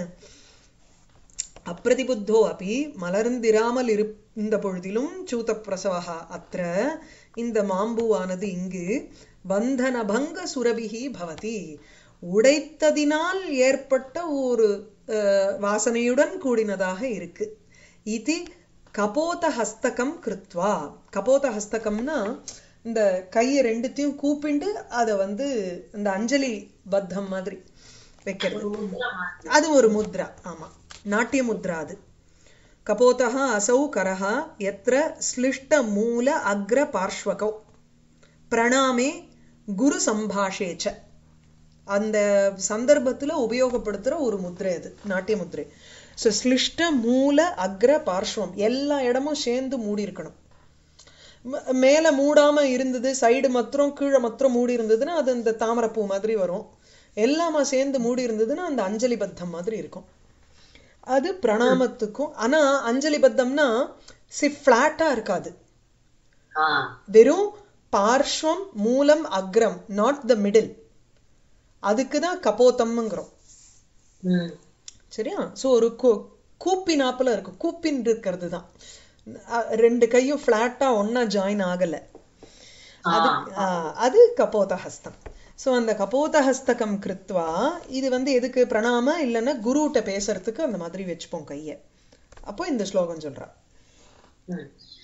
A: அப்பிரதிபுத்தோ அப்படி மலர்ந்திராமல் இருந்த பொழுதிலும் சூத பிரசவகா அത്ര இந்த மாம்பூவானது இங்கு பந்தனபங்க சுரபிகி பவதி உடைத்ததினால் ஏற்பட்ட ஒரு அஹ், வாசனையுடன் கூடினதாக இருக்கு இது கபோத ஹஸ்தகம் கிருத்வா கபோத ஹஸ்தகம்னா இந்த கையை ரெண்டுத்தையும் கூப்பிண்டு அதை வந்து இந்த அஞ்சலி பத்தம் மாதிரி வைக்கிறது
B: ஒரு முத்ரா மாதிரி.
A: அது ஒரு முத்ரா ஆமா நாட்டிய முத்ரா அது கபோதः असौ करः यत्र ஸ்லிஷ்ட மூல அக்ர பார்ஷ்வகௌ பிரணாமே குரு சம்பாஷே ச அந்த சந்தர்ப்பத்துல உபயோகப்படுத்துற ஒரு முத்ரை அது நாட்டிய முத்ரை ஸோ ஸ்லிஷ்ட மூல அக்ர பார்ஷ்வம் எல்லா இடமும் சேர்ந்து மூடி இருக்கணும் ம- மேல மூடாம இருந்தது சைடு மாத்திரம் கீழே மாத்திரம் மூடி இருந்ததுன்னா அது இந்த தாமரைப்பூ மாதிரி வரும் எல்லாமா சேர்ந்து மூடி இருந்ததுன்னா அந்த அஞ்சலி பத்தம் மாதிரி இருக்கும் அது பிரணாமத்துக்கும் ஆனா அஞ்சலி பத்தம்னா சி ஃபிளாட்டா இருக்காது
B: ஆ,
A: வெறும் பார்ஷ்வம் மூலம் அக்ரம் நாட் த மிடில் அதுக்கு தான் கபோத்தம்ங்கிறோம்
B: ம்,
A: சரியா சோ ஒரு கூ- கூப்பினாப்புல இருக்கும் கூப்பின் இருக்கிறது தான் அஹ் ரெண்டு கையும் ஃபிளாட்டா ஒண்ணா ஜாயின் ஆகல
B: ஆ,
A: அது ஆஹ், அது கபோத ஹஸ்தம் சோ அந்த கபோத ஹஸ்தகம் கிருத்வா இது வந்து எதுக்கு பிரணாம இல்லைன்னா குருட்ட பேசுறதுக்கு அந்த மாதிரி வச்சுப்போம் கைய அப்போ இந்த ஸ்லோகம் சொல்றா
B: ம்.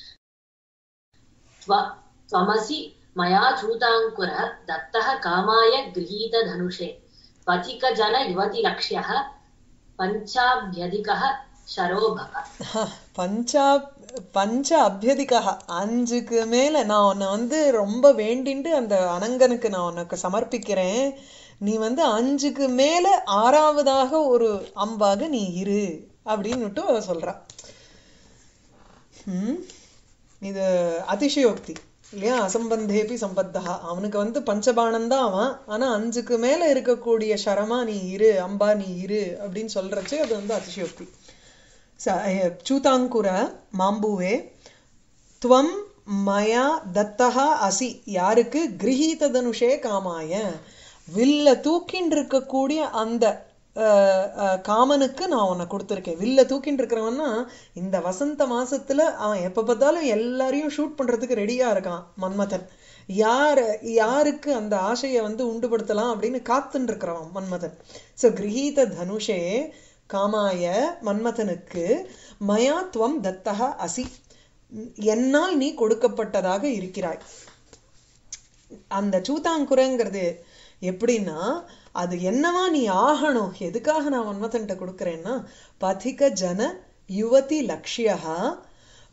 B: त्व- त्वमसि मया चूताङ्कुरः दत्तः कामाय गृहीतधनुषे पथिकजन युवतिलक्ष्यः पञ्चाभ्यधिकः शरो भव
A: பஞ்சா பஞ்ச அபியதிகா அஞ்சுக்கு மேல நான் உன்னை வந்து ரொம்ப வேண்டிண்டு அந்த அனங்கனுக்கு நான் உனக்கு சமர்ப்பிக்கிறேன் நீ வந்து அஞ்சுக்கு மேல ஆறாவதாக ஒரு அம்பாக நீ இரு அப்படின்னுட்டு அவ சொல்றா ம் இது அதிசயோக்தி இல்லையா அசம்பந்தேபி சம்பத்தா அவனுக்கு வந்து பஞ்சபாணம் தான் அவன் ஆனா அஞ்சுக்கு மேல இருக்கக்கூடிய சரமா நீ இரு அம்பா நீ இரு அப்படின்னு சொல்றச்சு அது வந்து அதிசயோக்தி ச- அஹ், சூதாங்குர மாம்புவே துவம் மயா தத்தஹா அசி யாருக்கு கிரகீத தனுஷே காமாய வில்ல தூக்கின்னு இருக்கக்கூடிய அந்த அஹ், அஹ், காமனுக்கு நான் உன்னை கொடுத்துருக்கேன் வில்ல தூக்கின்னு இருக்கிறவன்னா இந்த வசந்த மாசத்துல அவன் எப்ப பார்த்தாலும் எல்லாரையும் ஷூட் பண்றதுக்கு ரெடியா இருக்கான் மன்மதன் யார் யாருக்கு அந்த ஆசையை வந்து உண்டுபடுத்தலாம் அப்படின்னு காத்துன்னு இருக்கிறவன் மன்மதன் சோ கிரகீத தனுஷே காமாய மன்மதனுக்கு மயா துவம் தத்தக அசி என்னால் நீ கொடுக்கப்பட்டதாக இருக்கிறாய் அந்த சூதாங்குரங்கிறது எப்படின்னா அது என்னவா நீ ஆகணும் எதுக்காக நான் மன்மதன்ட்ட கொடுக்கறேன்னா பதிக ஜன யுவதி லக்ஷ்யா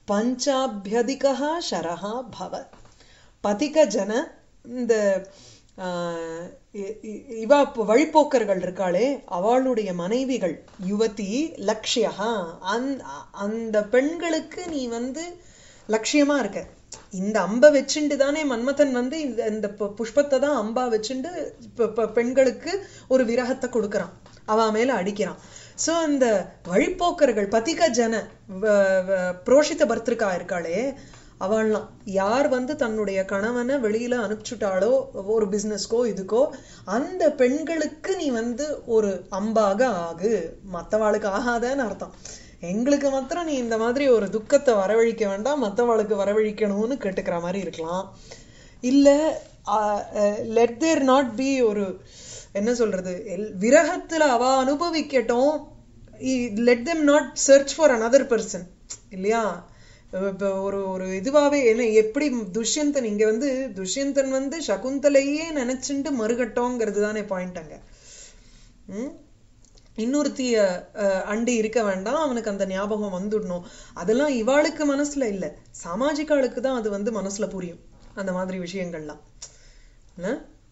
A: பஞ்சாபியதிகா ஷரஹா பவ பதிக ஜன இந்த ஆஹ் இ- இ- இவ இப்போ வழிப்போக்கர்கள் இருக்காளே அவளுடைய மனைவிகள் யுவதி லக்ஷ்யா அந்த அந்த பெண்களுக்கு நீ வந்து லட்சியமா இருக்க இந்த அம்பை வச்சுண்டு தானே மன்மதன் வந்து இந்த இந்த பு- புஷ்பத்தை தான் அம்பா வச்சுண்டு பெ- பெ- பெண்களுக்கு ஒரு விரகத்தை கொடுக்கறான் அவ மேல அடிக்கிறான் சோ அந்த வழிப்போக்கர்கள் பதிக ஜன வ- வ- புரோஷித பர்திருக்கா இருக்காளே அவள்லாம் யார் வந்து தன்னுடைய கணவனை வெளியில அனுப்பிச்சுட்டாளோ ஒரு பிசினஸ்க்கோ இதுக்கோ அந்த பெண்களுக்கு நீ வந்து ஒரு அம்பாக ஆகு மத்தவாளுக்கு ஆகாதன்னு அர்த்தம் எங்களுக்கு மாத்திரம் நீ இந்த மாதிரி ஒரு துக்கத்தை வரவழிக்க வேண்டாம் மத்தவாளுக்கு வரவழிக்கணும்னு கேட்டுக்கிற மாதிரி இருக்கலாம் இல்ல லெட் தேர் நாட் பி ஒரு என்ன சொல்றது எல்- விரகத்துல அவ அனுபவிக்கட்டும் let them not search for another person இல்லையா இப்ப ஒரு ஒரு இதுவாவே என்ன எப்படி துஷ்யந்தன் இங்க வந்து துஷ்யந்தன் வந்து சகுந்தலையே நினைச்சுண்டு மறுகட்டோங்கிறது தானே பாயிண்ட் அங்க ம்? இன்னொருத்திய அஹ், அண்டி இருக்க வேண்டாம் அவனுக்கு அந்த ஞாபகம் வந்துடணும் அதெல்லாம் இவாளுக்கு மனசுல இல்ல சாமாஜிகாளுக்கு தான் அது வந்து மனசுல புரியும் அந்த மாதிரி விஷயங்கள்லாம் என்ன?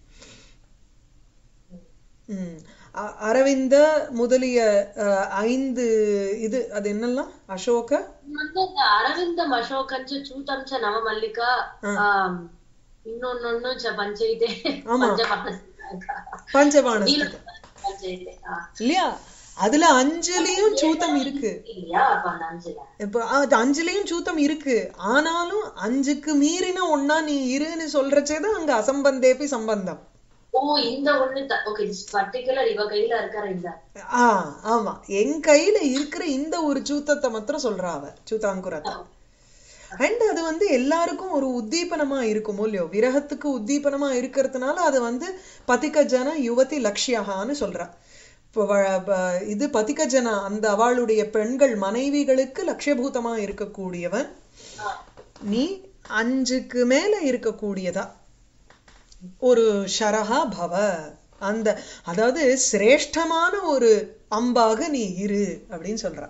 A: ம். அ- அரவிந்த முதலிய அஹ், ஐந்து இது அது என்னெல்லாம் அசோக
B: வந்து இந்த அரவிந்தம் அசோகஞ்ச சூதஞ்ச நவமல்லிகா ஆம், இன்னொன்னொன்னு ச பஞ்சைதே
A: ஆமா.
B: பஞ்சபாணஸ்திகா.
A: பஞ்சபாணஸ்திக
B: பஞ்சைதே ஆ.
A: இல்லையா அதுல அஞ்சலியும் சூத்தம் இருக்கு
B: இல்லையா அப்ப அந்த அஞ்சுல
A: இப்ப அது அஞ்சுலயும் சூத்தம் இருக்கு ஆனாலும் அஞ்சுக்கு மீறின ஒன்னா நீ இருன்னு சொல்றச்சேதான் அங்க அசம்பந்தேபி சம்பந்தம்
B: ஓ இந்த ஒண்ணு ஓகே பர்டிகுலர் இவ கையில இருக்கிற இந்த
A: ஆ ஆமா என் கையில இருக்கிற இந்த ஒரு சூத்தத்தை மாத்திரம் சொல்றா அவ சூத்தாங்குரத்தை அண்ட் அது வந்து எல்லாருக்கும் ஒரு உத்தீபனமா இருக்குமோ இல்லையோ விரகத்துக்கு உத்தீபனமா இருக்கிறதுனால அது வந்து பதிக ஜன யுவதி லக்ஷ்யகான்னு சொல்றா இப்போ வ- ப- இது பதிக ஜன அந்த அவளுடைய பெண்கள் மனைவிகளுக்கு லட்சியபூதமா இருக்கக்கூடியவன் நீ அஞ்சுக்கு மேல இருக்கக்கூடியதா ஒரு ஷரஹா பவ அந்த அதாவது சிரேஷ்டமான ஒரு அம்பாக நீ இரு அப்படின்னு சொல்றா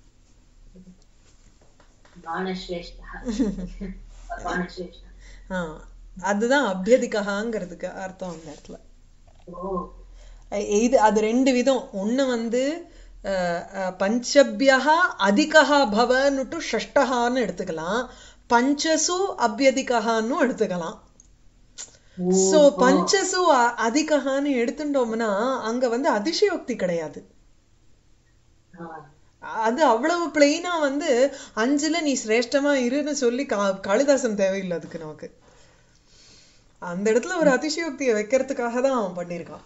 B: பானஸ்ரேஷ்டா பானஸ்ரேஷ்டா
A: ஆ, அதுதான் அபியதிகங்கிறதுக்கு அர்த்தம் அந்த இடத்துல
B: ஓ
A: அஹ் இது அது ரெண்டு விதம் ஒண்ணு வந்து அஹ், அஹ், பஞ்சபியஹா அதிகஹா பவன்னுட்டு ஷஷ்டஹான்னு எடுத்துக்கலாம் பஞ்சசு அபியதிகஹான்னு எடுத்துக்கலாம் சோ பஞ்சசு அ- அதிகஹான்னு எடுத்துட்டோம்னா அங்க வந்து அதிசயோக்தி கிடையாது
B: ஆ.
A: அது அவ்வளவு பிளெயினா வந்து அஞ்சுல நீ சிரேஷ்டமா இருன்னு சொல்லி கா- காளிதாசன் தேவையில்லை அதுக்கு நமக்கு அந்த இடத்துல ஒரு அதிசயோக்தியை வைக்கிறதுக்காக தான் அவன் பண்ணியிருக்கான்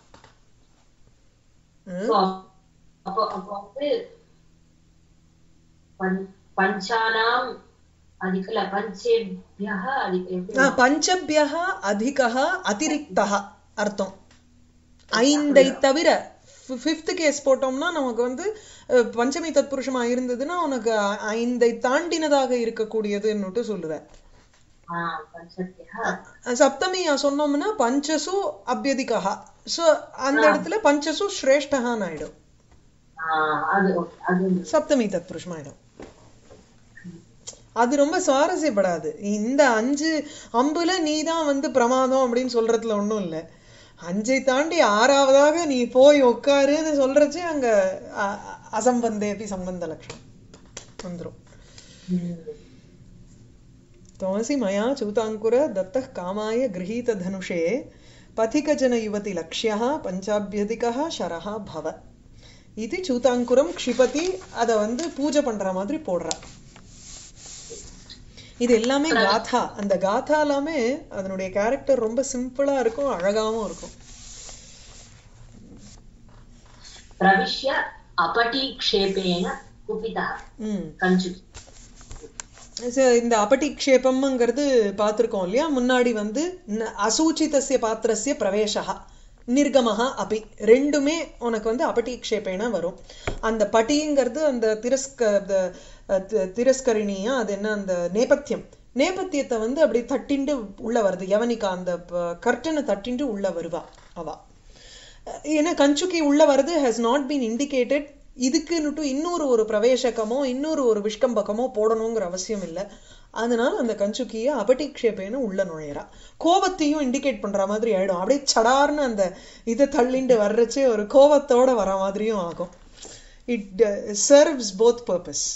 A: ம்?
B: So, அப்போ அப்போ வந்து பஞ்- பஞ்சானாம் அதிகல பஞ்சேபியः அதிக எப்படி?
A: ஆ, பஞ்சபியः அதிகः அதிரிக்தः அர்த்தம் ஐந்தை தவிர ஃபிஃப்த் கேஸ் போட்டோம்னா நமக்கு வந்து அஹ், பஞ்சமி தத்புருஷமா இருந்ததுன்னா உனக்கு ஐ- ஐந்தை தாண்டினதாக இருக்கக்கூடியதுன்னுட்டு சொல்லுவேன்
B: ஆ, பஞ்சபியः
A: அஹ், சப்தமியா சொன்னோம்னா பஞ்சசு அபியதிகா சோ அந்த இடத்துல பஞ்சசு ஸ்ரேஷ்டகான்னு ஆயிடும்
B: ஆ, அது okay, அது ஒண்ணு.
A: சப்தமி தத்புருஷம் ஆயிடும் அது ரொம்ப சுவாரஸ்யப்படாது இந்த அஞ்சு அம்புல நீ தான் வந்து பிரமாதம் அப்படின்னு சொல்றதுல ஒண்ணும் இல்ல அஞ்சை தாண்டி ஆறாவதாக நீ போய் உட்காருன்னு சொல்றச்சே அங்க அ- அ- அசம்பந்தேபி சம்பந்த லட்சணம் வந்துரும்
B: ம்.
A: त्वमसि मया च्यूताङ्कुर दत्तः कामाय गृहीतधनुषे पथिकजनयुवति लक्ष्यः पञ्चाभ्यधिकः शरः भव இது சூதாங்குரம் க்ஷிபதி அத வந்து பூஜை பண்ற மாதிரி போடுறா இது எல்லாமே காதா அந்த காதா எல்லாமே அதனுடைய கேரக்டர் ரொம்ப சிம்பிளா இருக்கும் அழகாவும் இருக்கும்
B: प्रविश्य अपटीक्षेपेण कुपितः
A: ம்
B: कञ्चु
A: So, இந்த அபட்டிக்ஷேபம்ங்கிறது பார்த்திருக்கோம் இல்லையா முன்னாடி வந்து ந- அசூச்சிதஸ்ய பாத்திரஸ்ய பிரவேசா நிர்கமஹா அபி ரெண்டுமே உனக்கு வந்து அபட்டிக்ஷேபேன வரும் அந்த பட்டிங்கிறது அந்த திரஸ்க the, அஹ், தி- திரஸ்கரிணியா அது என்ன அந்த நேபத்தியம் நேபத்தியத்தை வந்து அப்படி தட்டிண்டு உள்ள வருது யவனிகா அந்த கர்டனை தட்டிண்டு உள்ள வருவா அவ அஹ், ஏன்னா கஞ்சுக்கி உள்ள வருது ஹஸ் நாட் பீன் இண்டிகேட்டட் இதுக்குன்னுட்டு இன்னொரு ஒரு பிரவேசகமோ இன்னொரு ஒரு விஷ்கம்பகமோ போடணுங்கிற அவசியம் இல்லை அதனால அந்த கஞ்சுக்கிய அபட்டிக்ஷேபேன்னு உள்ள நுழையிறா கோபத்தையும் இண்டிகேட் பண்ற மாதிரி ஆயிடும் அப்படியே சடார்னு அந்த இதை தள்ளிண்டு வர்றச்சே ஒரு கோபத்தோட வர மாதிரியும் ஆகும் இட் சர்வ்ஸ் போத் பர்பஸ்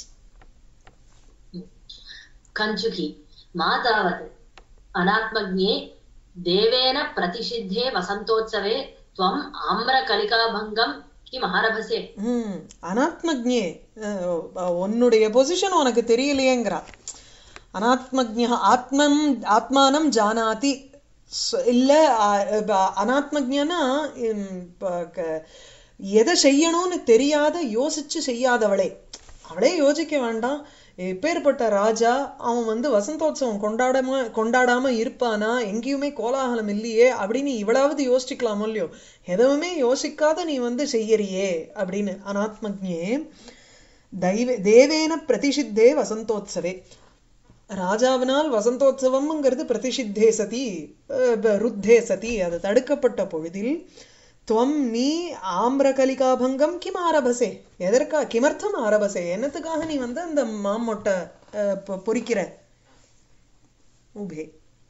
B: कञ्चुकी मा तावत् अनात्मज्ञे देवेन प्रतिषिद्धे वसन्तोत्सवे त्वम् आम्रकलिकाभङ्गम् किम् आरभसे
A: ம் அனாத்மஜ்ஞே அஹ், உன்னுடைய பொசிஷன் உனக்கு தெரியலையேங்கிறா அனாத்மஜ்ஞ ஆத்மம் ஆத்மானம் ஜானாதி ஸ்- இல்ல அ- ப- அனாத்மஜ்ஞனா ம், ப- க- எதை செய்யணும்னு தெரியாத யோசிச்சு செய்யாதவளே அவளே யோசிக்க வேண்டாம் எப்பேற்பட்ட ராஜா அவன் வந்து வசந்தோத்சவம் கொண்டாடாம கொண்டாடாம இருப்பானா எங்கேயுமே கோலாகலம் இல்லையே அப்படின்னு இவளாவது யோசிச்சுக்கலாமோ இல்லையோ எதுவுமே யோசிக்காத நீ வந்து செய்யறியே அப்படின்னு அனாத்மஜ்ஞே தெய்வ தேவேன பிரதிஷித்தே வசந்தோத்சவே ராஜாவினால் வசந்தோத்சவம்ங்கிறது பிரதிஷித்தே சதி அஹ், ப- ருத்தே சதி அது தடுக்கப்பட்ட பொழுதில் துவம் நீ ஆம்ரகலிகாபங்கம் கிம் ஆரபசே எதற்கா கிமர்த்தம் ஆரபசே என்னத்துக்காக நீ வந்து அந்த மாமொட்டை அஹ், பொ- பொறிக்கிற உபே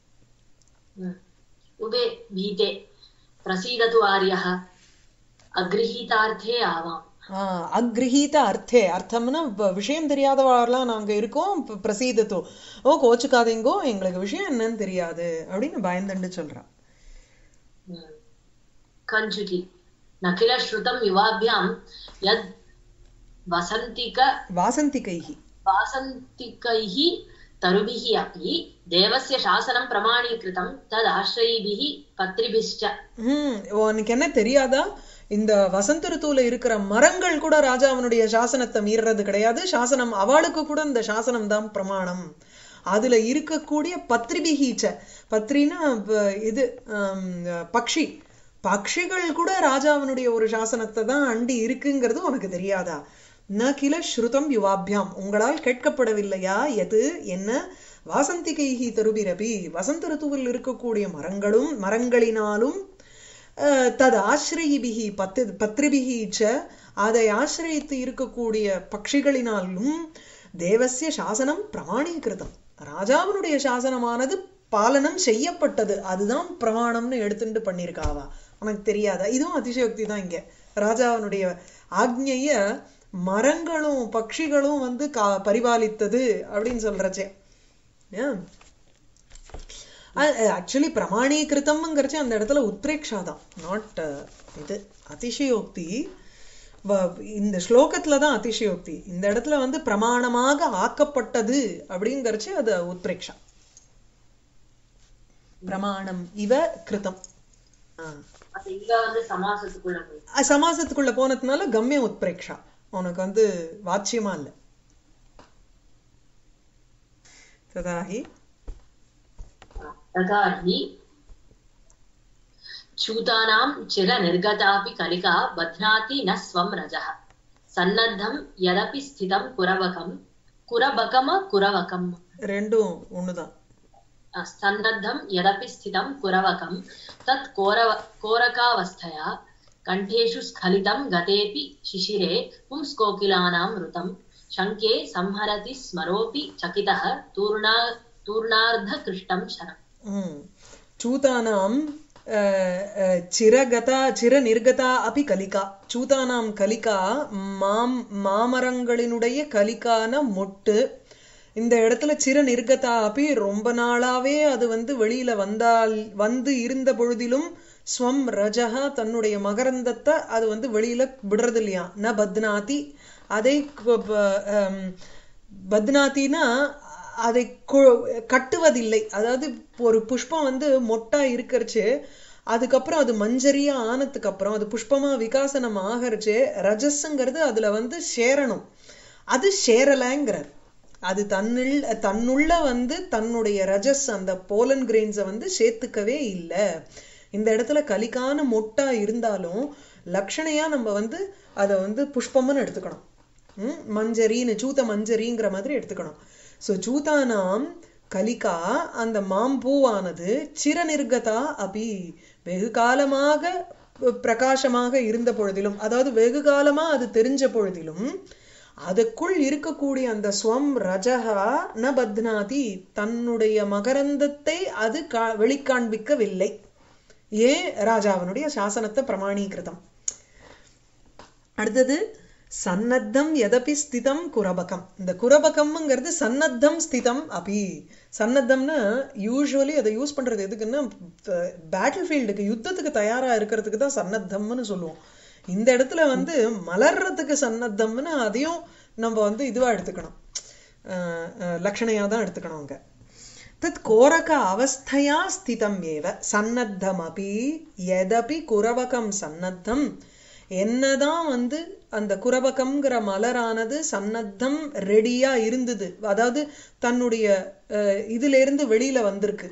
B: उभे भीते प्रसीदतु आर्यः अगृहीतार्थे आवाम्
A: ஆஹ் அக்ரஹீத அர்த்தே அர்த்தம்னா வ- விஷயம் தெரியாதவாரெல்லாம் நாங்க இருக்கோம் ப- பிரசீதத்தோ ஓ கோச்சுக்காதீங்கோ எங்களுக்கு விஷயம் என்னன்னு தெரியாது அப்படின்னு பயந்துண்டு சொல்றா
B: कञ्चुकी न किल श्रुतं युवाभ्यां यद् वसन्तिक
A: வாசந்திகைஹி
B: वासन्तिकैः तरुभिः अपि देवस्य शासनं प्रमाणीकृतं तदाश्रयिभिः पत्रिभिश्च
A: ஹம் உனக்கு என்ன தெரியாதா இந்த வசந்த ருத்துவுல இருக்கிற மரங்கள் கூட ராஜாவனுடைய சாசனத்தை மீறுறது கிடையாது சாசனம் அவளுக்கு கூட இந்த சாசனம் தான் பிரமாணம் அதுல இருக்கக்கூடிய பத்ரிபிகீச்ச பத்ரினா ப- இது ஆம், பக்ஷி பக்ஷிகள் கூட ராஜாவனுடைய ஒரு சாசனத்தை தான் அண்டி இருக்குங்கிறது உனக்கு தெரியாதா ந கில ஸ்ருதம் யுவாபியாம் உங்களால் கேட்கப்படவில்லையா எது என்ன வாசந்திகைஹி தருபிரபி வசந்த ருத்துவில் இருக்கக்கூடிய மரங்களும் மரங்களினாலும் அஹ், தது ஆசிரயிபிகி பத்து பத்ரிபிகி ச அதை ஆசிரயித்து இருக்கக்கூடிய பட்சிகளினாலும் தேவசிய சாசனம் பிரமாணீகிருதம் ராஜாவினுடைய சாசனமானது பாலனம் செய்யப்பட்டது அதுதான் பிரமாணம்னு எடுத்துட்டு பண்ணியிருக்காவா உனக்கு தெரியாதா இதுவும் அதிசயோக்தி தான் இங்க ராஜாவினுடைய ஆக்ஞைய மரங்களும் பட்சிகளும் வந்து கா பரிபாலித்தது அப்படின்னு சொல்றச்சே ஏன் ஆக்சுவலி பிரமாணீகிருத்தம்ங்கிறச்சு அந்த இடத்துல உத்ரேக்ஷா தான் நாட் இது அதிசயோக்தி வ- இந்த ஸ்லோகத்துல தான் அதிசயோக்தி இந்த இடத்துல வந்து பிரமாணமாக ஆக்கப்பட்டது அப்படிங்கறச்சு அது உத்ரேக்ஷா பிரமாணம் இவ கிருதம் ஆ.
B: அது இங்க வந்து சமாசத்துக்குள்ள போய்
A: அஹ் சமாசத்துக்குள்ள போனதுனால கம்ய உத்பிரேக்ஷா உனக்கு வந்து வாச்சியமா இல்ல ததாஹி
B: तथा हि च्यूतानां चिरनिर्गतापि कलिका बध्नाति न स्वं रजः सन्नद्धं यदपि स्थितं कुरवकं कुरबकम कुरवकम्
A: ரெண்டும் ஒண்ணுதான்
B: अ, सन्नद्धं यदपि स्थितं कुरवकं तत् कोरव कोरकावस्थया कण्ठेषु स्खलितं गतेऽपि शिशिरे पुंस्कोकिलानां मृतं शङ्के संहरति स्मरोऽपि चकितः तूर्णा तूर्णार्धकृष्टं शरम्
A: ம். चूतानां அஹ், அஹ், சிரகதா சிரநிர்கதா அபி கலிகா சூதானாம் கலிகா மாம் மாமரங்களினுடைய கலிக்கான மொட்டு இந்த இடத்துல சிரநிர்கதா அபி ரொம்ப நாளாவே அது வந்து வெளியில வந்தால் வந்து இருந்த பொழுதிலும் ஸ்வம் ரஜஹா தன்னுடைய மகரந்தத்தை அது வந்து வெளியில விடுறது இல்லையா ந பத்னாதி அதை கு- ப- ஹம், பத்னாத்தினா அதை கு- கட்டுவதில்லை அதாவது ஒரு புஷ்பம் வந்து மொட்டா இருக்கறச்சு அதுக்கப்புறம் அது மஞ்சரியா ஆனதுக்கு அப்புறம் அது புஷ்பமா விகாசனம் ஆகறச்சு ரஜஸ்ங்கிறது அதுல வந்து சேரணும் அது சேரலைங்கிறார் அது தன்னுள் தன்னுள்ள வந்து தன்னுடைய ரஜஸ் அந்த போலன் கிரெயின்ஸை வந்து சேர்த்துக்கவே இல்லை இந்த இடத்துல கலிக்கான மொட்டா இருந்தாலும் லக்ஷணையா நம்ம வந்து அதை வந்து புஷ்பம்னு எடுத்துக்கணும் ம், மஞ்சரின்னு சூத மஞ்சரிங்கிற மாதிரி எடுத்துக்கணும் ஸோ சூதானாம் கலிகா அந்த மாம்பூவானது சிரநிர்கதா அபி வெகு காலமாக பிரகாசமாக இருந்த பொழுதிலும் அதாவது வெகு காலமா அது தெரிஞ்ச பொழுதிலும் அதுக்குள் இருக்கக்கூடிய அந்த ஸ்வம் ரஜகா ந பத்னாதி தன்னுடைய மகரந்தத்தை அது கா வெளிக்காண்பிக்கவில்லை ஏன் ராஜாவினுடைய சாசனத்தை பிரமாணீகிருதம் அடுத்தது சன்னத்தம் எதபி ஸ்திதம் குரபகம் இந்த குரபகம்ங்கிறது சன்னத்தம் ஸ்திதம் அபி சன்னத்தம்னா யூஸ்வலி அதை யூஸ் பண்றது எதுக்குன்னா பேட்டில் ஃபீல்டுக்கு யுத்தத்துக்கு தயாரா இருக்கிறதுக்கு தான் சன்னத்தம்னு சொல்லுவோம் இந்த இடத்துல வந்து மலர்றதுக்கு சன்னத்தம்னு அதையும் நம்ம வந்து இதுவா எடுத்துக்கணும் லட்சணையா தான் எடுத்துக்கணும் அங்க தத் கோரக அவஸ்தையா ஸ்திதம் ஏவ சன்னத்தம் அபி எதபி குரவகம் சன்னத்தம் என்னதான் வந்து அந்த குரபகம்ங்கிற மலரானது சன்னத்தம் ரெடியா இருந்தது அதாவது தன்னுடைய இதுல இருந்து வெளியில வந்திருக்கு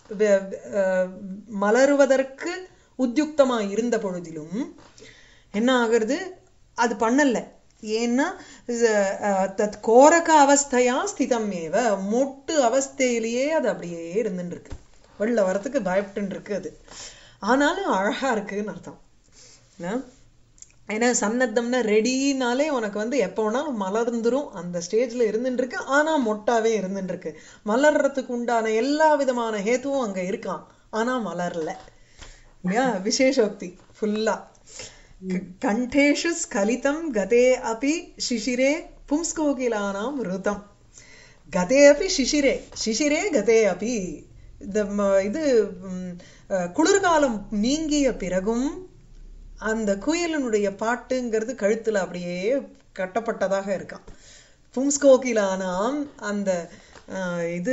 A: மலருவதற்கு உத்தியுக்தமா இருந்த பொழுதிலும் என்ன ஆகுறது அது பண்ணல ஏன்னா தத் கோரக அவஸ்தையா ஸ்திதம் ஏவ மொட்டு அவஸ்தையிலேயே அது அப்படியே இருந்துட்டு இருக்கு வெளில வரத்துக்கு பயப்பட்டு இருக்கு அது ஆனாலும் அழகா இருக்குன்னு அர்த்தம் ஏன்னா சன்னத்தம்னா ரெடினாலே உனக்கு வந்து எப்போ வேணாலும் மலர்ந்துரும் அந்த ஸ்டேஜ்ல இருந்துட்டு இருக்கு ஆனா மொட்டாவே இருந்துட்டு இருக்கு மலர்றதுக்கு உண்டான எல்லா விதமான ஹேத்துவும் அங்க இருக்கான் ஆனா மலர்ல விசேஷோக்தி ஃபுல்லா கண்டேஷு ஸ்கலிதம் கதே அபி சிசிரே பும்ஸ்கோகிலானாம் ருதம் கதே அபி சிசிரே சிசிரே கதே அபி இந்த இது குளிர்காலம் நீங்கிய பிறகும் அந்த குயிலினுடைய பாட்டுங்கிறது கழுத்துல அப்படியே கட்டப்பட்டதாக இருக்கான் பும்ஸ்கோகிலானாம் அந்த இது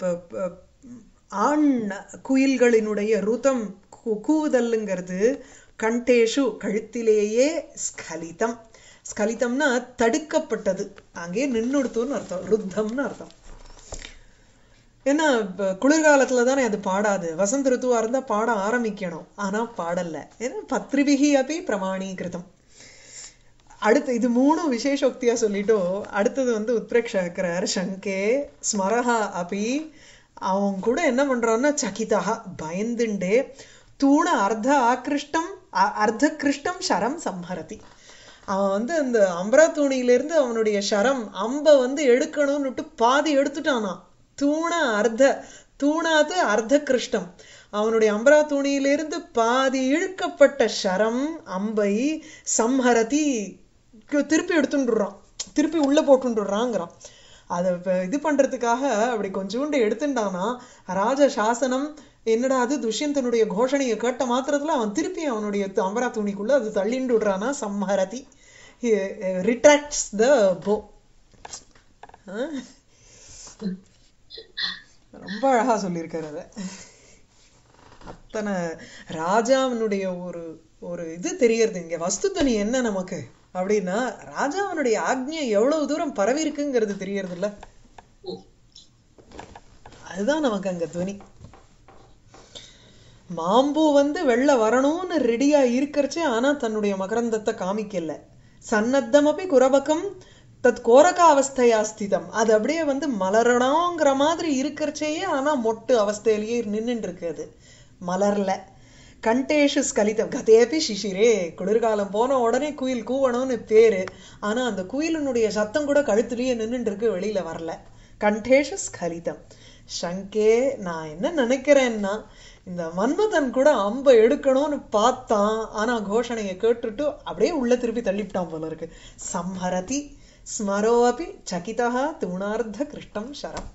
A: ஆண் குயில்களினுடைய ருதம் கூதல்ங்கிறது கண்டேஷு கழுத்திலேயே ஸ்கலிதம் ஸ்கலிதம்னா தடுக்கப்பட்டது அங்கே நின்னுடுத்துன்னு அர்த்தம் ருத்தம்னு அர்த்தம் ஏன்னா குளிர்காலத்துல தானே அது பாடாது வசந்த ருத்துவா இருந்தா பாட ஆரம்பிக்கணும் ஆனா பாடல ஏன்னா பத்ரிபிகி அப்படி பிரமாணீகிருதம் அடுத்து இது மூணும் விசேஷோக்தியா சொல்லிட்டோ அடுத்தது வந்து உத்பிரேக்ஷக்கிறார் சங்கே ஸ்மரஹா அப்படி அவன் கூட என்ன பண்றான்னா சகிதா பயந்துண்டே தூண அர்த்த ஆக்கிருஷ்டம் அர்த்த கிருஷ்டம் சரம் சம்ஹரதி அவன் வந்து அந்த அம்பரா தூணியிலிருந்து அவனுடைய சரம் அம்ப வந்து எடுக்கணும்னுட்டு பாதி எடுத்துட்டானா தூண அர்த்த தூணாது அர்த்த கிருஷ்டம் அவனுடைய அம்பரா துணியிலிருந்து பாதி இழுக்கப்பட்ட சரம் அம்பை சம்ஹரதி திருப்பி எடுத்துட்டுறான் திருப்பி உள்ள போட்டுடுறாங்கிறான் அதை இது பண்றதுக்காக அப்படி கொஞ்சோண்டு எடுத்துட்டானா ராஜ சாசனம் என்னடா அது துஷ்யந்தனுடைய கோஷணையை கேட்ட மாத்திரத்துல அவன் திருப்பி அவனுடைய அம்பரா துணிக்குள்ள அது தள்ளிண்டு விடுறானா சம்ஹரதி ரிட்ராக்ட்ஸ் த போ ரொம்ப அழகா சொல்லியிருக்காரு அத அத்தனை ராஜாவினுடைய ஒரு ஒரு இது தெரியறது இங்க வஸ்துத்தனி என்ன நமக்கு அப்படின்னா ராஜாவனுடைய ஆக்ஞை எவ்வளவு தூரம் பரவி இருக்குங்கிறது தெரியறது இல்ல அதுதான் நமக்கு அங்க துவனி மாம்பூ வந்து வெளில வரணும்னு ரெடியா இருக்கிறச்சே ஆனா தன்னுடைய மகரந்தத்தை காமிக்கல சன்னத்தமப்பி குரபக்கம் தத் கோரக அவஸ்தையா ஸ்திதம் அது அப்படியே வந்து மலரணுங்கிற மாதிரி இருக்கிறச்சேயே ஆனா மொட்டு அவஸ்தையிலேயே நின்றுட்டு இருக்கு அது மலர்ல கண்டேஷு ஸ்கலிதம் கதேபி சிசிரே குளிர்காலம் போன உடனே குயில் கூவணும்னு பேரு ஆனா அந்த குயிலினுடைய சத்தம் கூட கழுத்துலயே நின்றுட்டு இருக்கு வெளியில வரல கண்டேஷு ஸ்கலிதம் சங்கே நான் என்ன நினைக்கிறேன்னா இந்த மன்மதன் கூட அம்ப எடுக்கணும்னு பார்த்தான் ஆனா கோஷணையை கேட்டுட்டு அப்படியே உள்ள திருப்பி தள்ளிவிட்டான் போல இருக்கு சம்ஹரதி ஸ்மரோபி சகிதா தூணார்த்த கிருஷ்டம் சரம்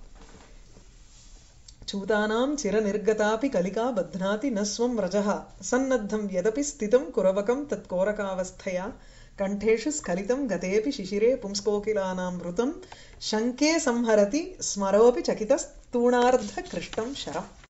A: चूतानां चिरनिर्गतापि कलिका बध्नाति न स्वं रजः सन्नद्धं यदपि स्थितं कुरवकं तत्कोरकावस्थया कण्ठेषु स्खलितं गतेऽपि शिशिरे पुंस्कोकिलानां मृतं शङ्के संहरति स्मरोऽपि चकितस्तूणार्धकृष्टं शरम्